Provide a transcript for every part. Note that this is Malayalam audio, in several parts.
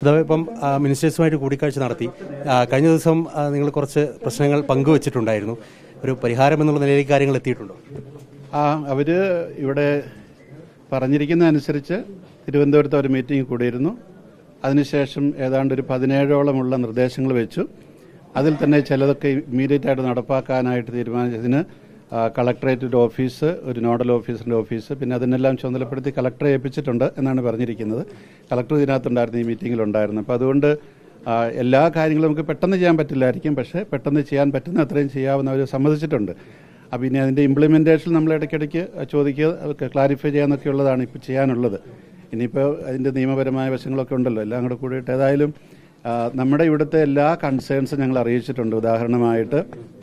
പിതാവ് ഇപ്പം ആ, മിനിസ്റ്റേഴ്സുമായിട്ട് കൂടിക്കാഴ്ച നടത്തി ആ, കഴിഞ്ഞ ദിവസം ആ, നിങ്ങൾ കുറച്ച് പ്രശ്നങ്ങൾ പങ്കുവച്ചിട്ടുണ്ടായിരുന്നു ഒരു പരിഹാരം എന്നുള്ള നിലയിലേക്ക് കാര്യങ്ങൾ എത്തിയിട്ടുണ്ടോ ആ അവർ ഇവിടെ പറഞ്ഞിരിക്കുന്ന അനുസരിച്ച് തിരുവനന്തപുരത്ത് ഒരു മീറ്റിംഗ് കൂടിയിരുന്നു അതിനുശേഷം ഏതാണ്ട് ഒരു പതിനേഴോളമുള്ള നിർദ്ദേശങ്ങൾ വെച്ചു അതിൽ തന്നെ ചിലതൊക്കെ ഇമ്മീഡിയറ്റ് ആയിട്ട് നടപ്പാക്കാനായിട്ട് തീരുമാനിച്ചതിന് ആ, കളക്ടറേറ്റിൻ്റെ ഓഫീസ് ഒരു നോഡൽ ഓഫീസറിൻ്റെ ഓഫീസ് പിന്നെ അതിനെല്ലാം ചുമതലപ്പെടുത്തി കളക്ടറെ ഏൽപ്പിച്ചിട്ടുണ്ട് എന്നാണ് പറഞ്ഞിരിക്കുന്നത് കളക്ടർ ഇതിനകത്തുണ്ടായിരുന്നു ഈ മീറ്റിങ്ങിലുണ്ടായിരുന്നു അപ്പോൾ അതുകൊണ്ട് ആ, എല്ലാ കാര്യങ്ങളും നമുക്ക് പെട്ടെന്ന് ചെയ്യാൻ പറ്റില്ലായിരിക്കും പക്ഷേ പെട്ടെന്ന് ചെയ്യാൻ പറ്റുന്ന അത്രയും ചെയ്യാവുന്ന അവർ സമ്മതിച്ചിട്ടുണ്ട് അപ്പോൾ ഇനി അതിൻ്റെ ഇംപ്ലിമെൻറ്റേഷൻ നമ്മൾ ഇടയ്ക്കിടയ്ക്ക് ചോദിക്കുക ക്ലാരിഫൈ ചെയ്യാനൊക്കെ ഉള്ളതാണ് ഇപ്പോൾ ചെയ്യാനുള്ളത് ഇനിയിപ്പോൾ അതിൻ്റെ നിയമപരമായ വശങ്ങളൊക്കെ ഉണ്ടല്ലോ എല്ലാം കൂടെ കൂടിയിട്ട് ഏതായാലും ആ, നമ്മുടെ ഇവിടുത്തെ എല്ലാ കൺസേൺസും ഞങ്ങൾ അറിയിച്ചിട്ടുണ്ട് ഉദാഹരണമായിട്ട്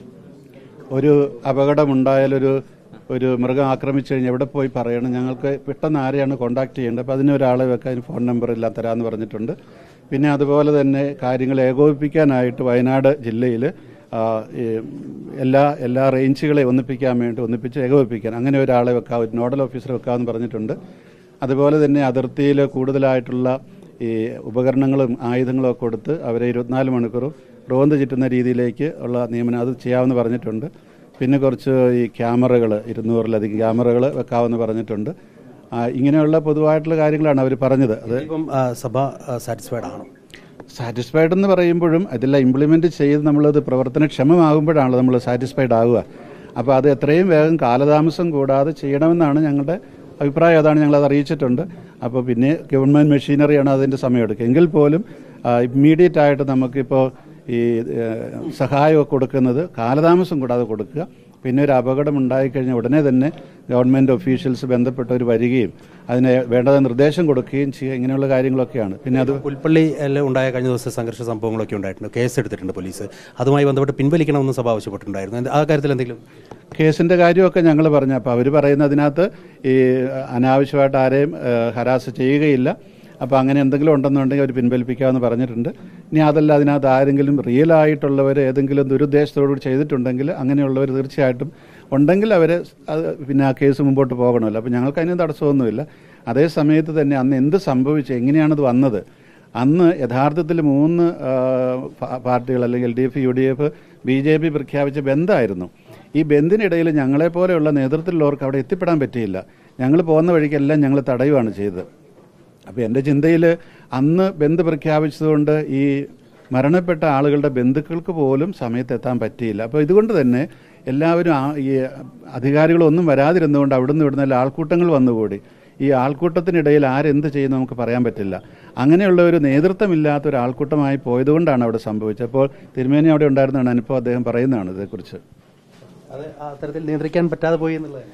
ഒരു അപകടമുണ്ടായാലൊരു ഒരു മൃഗം ആക്രമിച്ചു കഴിഞ്ഞാൽ എവിടെ പോയി പറയണം ഞങ്ങൾക്ക് പെട്ടെന്ന് ആരെയാണ് കോൺടാക്ട് ചെയ്യേണ്ടത് അപ്പോൾ അതിന് ഒരാളെ വെക്കാൻ ഫോൺ നമ്പർ എല്ലാം തരാമെന്ന് പറഞ്ഞിട്ടുണ്ട് പിന്നെ അതുപോലെ തന്നെ കാര്യങ്ങൾ ഏകോപിപ്പിക്കാനായിട്ട് വയനാട് ജില്ലയിൽ ആ, ഈ എല്ലാ എല്ലാ റേഞ്ചുകളെ ഒന്നിപ്പിക്കാൻ വേണ്ടി ഒന്നിപ്പിച്ച് ഏകോപിപ്പിക്കാൻ അങ്ങനെ ഒരാളെ വെക്കാം ഒരു നോഡൽ ഓഫീസറെ വെക്കാമെന്ന് പറഞ്ഞിട്ടുണ്ട് അതുപോലെ തന്നെ അതിർത്തിയിൽ കൂടുതലായിട്ടുള്ള ഈ ഉപകരണങ്ങളും ആയുധങ്ങളും ഒക്കെ കൊടുത്ത് അവരെ ഇരുപത്തിനാല് മണിക്കൂറും റോന്ത് ചുറ്റുന്ന രീതിയിലേക്ക് ഉള്ള നിയമനം അത് ചെയ്യാമെന്ന് പറഞ്ഞിട്ടുണ്ട് പിന്നെ കുറച്ച് ഈ ക്യാമറകൾ ഇരുന്നൂറിലധികം ക്യാമറകൾ വെക്കാമെന്ന് പറഞ്ഞിട്ടുണ്ട് ആ, ഇങ്ങനെയുള്ള പൊതുവായിട്ടുള്ള കാര്യങ്ങളാണ് അവർ പറഞ്ഞത് അത് ഇപ്പം ആ, സഭ സാറ്റിസ്ഫൈഡ് ആണോ സാറ്റിസ്ഫൈഡ് എന്ന് പറയുമ്പോഴും അതെല്ലാം ഇംപ്ലിമെൻ്റ് ചെയ്ത് നമ്മളത് പ്രവർത്തനക്ഷമമാകുമ്പോഴാണല്ലോ നമ്മൾ സാറ്റിസ്ഫൈഡ് ആവുക അപ്പോൾ അത് എത്രയും വേഗം കാലതാമസം കൂടാതെ ചെയ്യണമെന്നാണ് ഞങ്ങളുടെ അഭിപ്രായം അതാണ് ഞങ്ങളത് അറിയിച്ചിട്ടുണ്ട് അപ്പോൾ പിന്നെ ഗവൺമെൻറ് മെഷീനറിയാണ് അതിൻ്റെ സമയമെടുക്കുക എങ്കിൽ പോലും ഇമ്മീഡിയറ്റ് ആയിട്ട് നമുക്കിപ്പോൾ ഈ ഏഹ്, സഹായമൊക്കെ കൊടുക്കുന്നത് കാലതാമസം കൂടാതെ കൊടുക്കുക പിന്നെ ഒരു അപകടം ഉണ്ടായിക്കഴിഞ്ഞാൽ ഉടനെ തന്നെ ഗവൺമെൻറ് ഒഫീഷ്യൽസ് ബന്ധപ്പെട്ടവർ വരികയും അതിന് വേണ്ടത് നിർദ്ദേശം കൊടുക്കുകയും ചെയ്യുക ഇങ്ങനെയുള്ള കാര്യങ്ങളൊക്കെയാണ് പിന്നെ അത് പുൽപ്പള്ളിയിൽ ഉണ്ടായ കഴിഞ്ഞ ദിവസം സംഘർഷ സംഭവങ്ങളൊക്കെ ഉണ്ടായിട്ടുണ്ട് കേസ് എടുത്തിട്ടുണ്ട് പോലീസ് അതുമായി ബന്ധപ്പെട്ട് പിൻവലിക്കണമെന്ന് സഭ ആവശ്യപ്പെട്ടിട്ടുണ്ടായിരുന്നു എന്ത്- ആ കാര്യത്തിൽ എന്തെങ്കിലും കേസിന്റെ കാര്യമൊക്കെ ഞങ്ങൾ പറഞ്ഞു അപ്പോൾ അവർ പറയുന്നതിനകത്ത് ഈ അനാവശ്യമായിട്ട് ആരെയും ഹരാസ് ചെയ്യുകയില്ല അപ്പോൾ അങ്ങനെ എന്തെങ്കിലും ഉണ്ടെന്നുണ്ടെങ്കിൽ അവർ പിൻവലിപ്പിക്കാമെന്ന് പറഞ്ഞിട്ടുണ്ട് ഇനി അതല്ല അതിനകത്ത് ആരെങ്കിലും റിയൽ ആയിട്ടുള്ളവർ ഏതെങ്കിലും ദുരുദ്ദേശത്തോടുകൂടി ചെയ്തിട്ടുണ്ടെങ്കിൽ അങ്ങനെയുള്ളവർ തീർച്ചയായിട്ടും ഉണ്ടെങ്കിൽ അവർ അത് പിന്നെ ആ കേസ് മുമ്പോട്ട് പോകണമല്ലോ അപ്പോൾ ഞങ്ങൾക്ക് അതിന് തടസ്സമൊന്നുമില്ല അതേ സമയത്ത് തന്നെ അന്ന് എന്ത് സംഭവിച്ചു എങ്ങനെയാണത് വന്നത് അന്ന് യഥാർത്ഥത്തിൽ മൂന്ന് ആ, പാ- പാർട്ടികൾ അല്ലെങ്കിൽ L D F U D F B J P പ്രഖ്യാപിച്ച ബന്ധായിരുന്നു ഈ ബന്ദിനിടയിൽ ഞങ്ങളെപ്പോലെയുള്ള നേതൃത്വത്തിലുള്ളവർക്ക് അവിടെ എത്തിപ്പെടാൻ പറ്റിയില്ല ഞങ്ങൾ പോകുന്ന വഴിക്കെല്ലാം ഞങ്ങൾ തടയുകയാണ് ചെയ്തത് അപ്പോൾ എൻ്റെ ചിന്തയിൽ അന്ന് ബന്ദ് പ്രഖ്യാപിച്ചതുകൊണ്ട് ഈ മരണപ്പെട്ട ആളുകളുടെ ബന്ധുക്കൾക്ക് പോലും സമയത്ത് എത്താൻ പറ്റിയില്ല അപ്പോൾ ഇതുകൊണ്ട് തന്നെ എല്ലാവരും ആ ഈ അധികാരികളൊന്നും വരാതിരുന്നുകൊണ്ട് അവിടുന്ന് ഇവിടുന്ന് എല്ലാ ആൾക്കൂട്ടങ്ങൾ വന്നുകൂടി ഈ ആൾക്കൂട്ടത്തിനിടയിൽ ആരെന്ത് ചെയ്യുന്നു നമുക്ക് പറയാൻ പറ്റില്ല അങ്ങനെയുള്ള ഒരു നേതൃത്വമില്ലാത്ത ഒരു ആൾക്കൂട്ടമായി പോയതുകൊണ്ടാണ് അവിടെ സംഭവിച്ചത് അപ്പോൾ തിരുമേനി അവിടെ ഉണ്ടായിരുന്നതാണ് അനുഭവം അദ്ദേഹം പറയുന്നതാണ് ഇതേക്കുറിച്ച് അത് ആ തരത്തിൽ നിയന്ത്രിക്കാൻ പറ്റാതെ പോയി എന്നുള്ളത്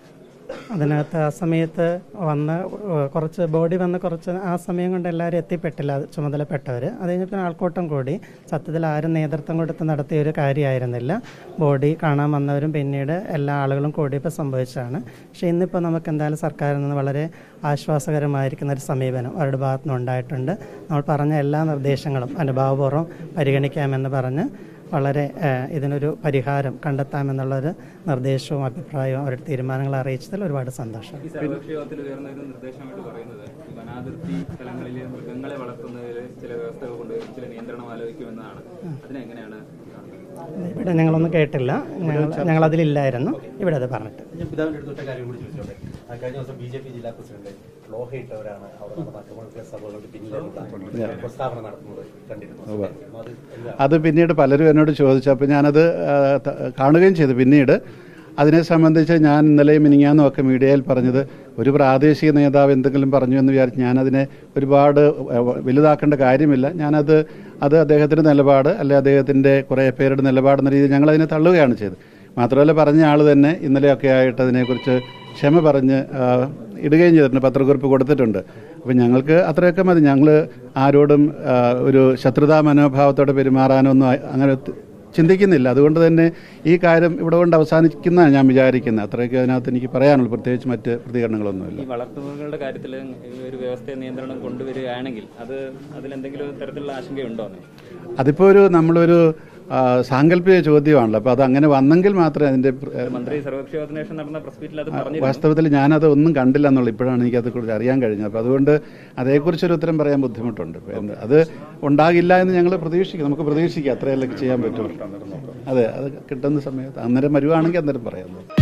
അതിനകത്ത് ആ സമയത്ത് വന്ന് കുറച്ച് ബോഡി വന്ന് കുറച്ച് ആ സമയം കൊണ്ട് എല്ലാവരും എത്തിപ്പെട്ടില്ല അത് ചുമതലപ്പെട്ടവർ അത് കഴിഞ്ഞപ്പോൾ ആൾക്കൂട്ടം കൂടി സത്യത്തിൽ ആരും നേതൃത്വം കൊടുത്ത് നടത്തിയ ഒരു കാര്യമായിരുന്നില്ല ബോഡി കാണാൻ വന്നവരും പിന്നീട് എല്ലാ ആളുകളും കൂടിയപ്പോൾ സംഭവിച്ചതാണ് പക്ഷേ ഇന്നിപ്പോൾ നമുക്ക് എന്തായാലും സർക്കാരിൽ നിന്ന് വളരെ ആശ്വാസകരമായിരിക്കുന്ന ഒരു സമീപനം അവരുടെ ഭാഗത്തു നിന്ന് ഉണ്ടായിട്ടുണ്ട് നമ്മൾ പറഞ്ഞ എല്ലാ നിർദ്ദേശങ്ങളും അനുഭാവപൂർവ്വം പരിഗണിക്കാമെന്ന് പറഞ്ഞ് വളരെ ഏഹ്, ഇതിനൊരു പരിഹാരം കണ്ടെത്താമെന്നുള്ളൊരു നിർദ്ദേശവും അഭിപ്രായവും അവരുടെ തീരുമാനങ്ങൾ അറിയിച്ചതിൽ ഒരുപാട് സന്തോഷം ഈ സർവകക്ഷി യോഗത്തിൽ ഉയർന്ന ഒരു നിർദ്ദേശമായിട്ട് പറയുന്നത് ഈ വനാതിർത്തി സ്ഥലങ്ങളിൽ മൃഗങ്ങളെ വളർത്തുന്നതിൽ ചില വ്യവസ്ഥകൾ കൊണ്ട് ചില നിയന്ത്രണം ആലോചിക്കുമെന്നാണ് അതിനെങ്ങനെയാണ് കാണുന്നത്? ഇവിടെ ഞങ്ങളൊന്നും കേട്ടില്ല ഞങ്ങൾ ഞങ്ങളതിലില്ലായിരുന്നു ഇവിടെ അത് പറഞ്ഞിട്ട് ഞാൻ പിതാവിന്റെ അടുത്ത് ഒറ്റ കാര്യം കൂടി ചോദിച്ചോട്ടെ ആ കഴിഞ്ഞ ദിവസം ബി ജെ പി ജില്ലാ പ്രസിഡന്റ് ലോഹയിട്ടവരാണ് അവിടെ നടന്ന കമ്മ്യൂണിസ്റ്റ് സഭകളുടെ പിന്നിലുള്ള പ്രസ്താവന നടത്തുന്നത് കണ്ടിരുന്നു അത് എന്താ അത് പിന്നീട് പലരും എന്നോട് ചോദിച്ചു അപ്പോൾ ഞാനത് ആ, ത- കാണുകയും ചെയ്തു പിന്നീട് അതിനെ സംബന്ധിച്ച് ഞാൻ ഇന്നലെയും മിനിങ്ങാന്നും ഒക്കെ മീഡിയയിൽ പറഞ്ഞത് ഒരു പ്രാദേശിക നേതാവ് എന്തെങ്കിലും പറഞ്ഞു എന്ന് വിചാരിച്ച് ഞാനതിനെ ഒരുപാട് വ- വലുതാക്കേണ്ട കാര്യമില്ല ഞാനത് അത് അദ്ദേഹത്തിൻ്റെ നിലപാട് അല്ലെ അദ്ദേഹത്തിൻ്റെ കുറേ പേരുടെ നിലപാടെന്ന രീതിയിൽ ഞങ്ങളതിനെ തള്ളുകയാണ് ചെയ്തത് മാത്രമല്ല പറഞ്ഞ ആൾ തന്നെ ഇന്നലെയൊക്കെ ആയിട്ട് അതിനെക്കുറിച്ച് ക്ഷമ പറഞ്ഞ് ആ, ഇടുകയും ചെയ്തിട്ടുണ്ട് പത്രക്കുറിപ്പ് കൊടുത്തിട്ടുണ്ട് അപ്പം ഞങ്ങൾക്ക് അത്രയൊക്കെ മതി ഞങ്ങൾ ആരോടും ആ, ഒരു ശത്രുതാ മനോഭാവത്തോടെ പെരുമാറാനൊന്നും ആ- അങ്ങനെ ത- ചിന്തിക്കുന്നില്ല അതുകൊണ്ട് തന്നെ ഈ കാര്യം ഇവിടെ കൊണ്ട് അവസാനിക്കുന്നതാണ് ഞാൻ വിചാരിക്കുന്നത് അത്രയൊക്കെ അതിനകത്ത് എനിക്ക് പറയാനുള്ളൂ പ്രത്യേകിച്ച് മറ്റ് പ്രതികരണങ്ങളൊന്നുമില്ല ഈ വളർത്തുമൃഗങ്ങളുടെ കാര്യത്തിൽ ഒരു വ്യവസ്ഥ നിയന്ത്രണം കൊണ്ടുവരികയാണെങ്കിൽ അത് അതിലെന്തെങ്കിലും തരത്തിലുള്ള ആശങ്കയുണ്ടോ എന്ന്? അതിപ്പോൾ ഒരു നമ്മളൊരു ആ, സാങ്കല്പിക ചോദ്യമാണല്ലോ അപ്പോൾ അത് അങ്ങനെ വന്നെങ്കിൽ മാത്രമേ അതിൻ്റെ പ്ര- മന്ത്രി സർവകക്ഷി യോഗത്തിന് ശേഷം നടന്ന പ്രസ് മീറ്റിൽ അത് പറഞ്ഞു വാസ്തവത്തിൽ ഞാനത് ഒന്നും കണ്ടില്ല എന്നുള്ള ഇപ്പോഴാണ് എനിക്ക് അതേക്കുറിച്ച് അറിയാൻ കഴിഞ്ഞത് അപ്പോൾ അതുകൊണ്ട് അതേക്കുറിച്ചൊരു ഉത്തരം പറയാൻ ബുദ്ധിമുട്ടുണ്ട് ഇപ്പൊ എന്ത് അത് ഉണ്ടാകില്ല എന്ന് ഞങ്ങൾ പ്രതീക്ഷിക്കും നമുക്ക് പ്രതീക്ഷിക്കാം അത്രയല്ലേ ചെയ്യാൻ പറ്റുള്ളൂ അതെ അത് കിട്ടുന്ന സമയത്ത് അന്നേരം വരുവാണെങ്കിൽ അന്നേരം പറയാം